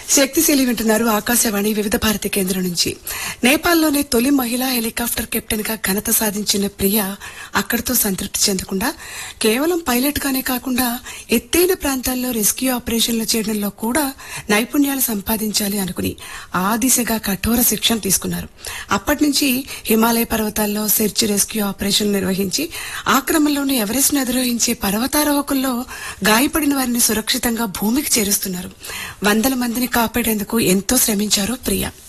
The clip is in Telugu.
శక్తిశీలి వింటున్నారు ఆకాశవాణి వివిధ భారతి కేంద్రం నుంచి నేపాల్లోని తొలి మహిళా హెలికాప్టర్ కెప్టెన్ గా ఘనత సాధించిన ప్రియ అక్కడితో సంతృప్తి చెందకుండా కేవలం పైలట్ గానే కాకుండా ఎత్తైన ప్రాంతాల్లో రెస్క్యూ ఆపరేషన్లు చేయడంలో కూడా నైపుణ్యాలు సంపాదించాలి అనుకుని ఆ దిశగా కఠోర శిక్షణ తీసుకున్నారు అప్పటి నుంచి హిమాలయ పర్వతాల్లో సెర్చ్ రెస్క్యూ ఆపరేషన్ నిర్వహించి ఆ క్రమంలోనే ఎవరెస్ట్ అధిరోహించే పర్వతారోహకుల్లో గాయపడిన వారిని సురక్షితంగా భూమికి చేరుస్తున్నారు వందల మందిని కాపాడేందుకు ఎంతో శ్రమించారు ప్రియ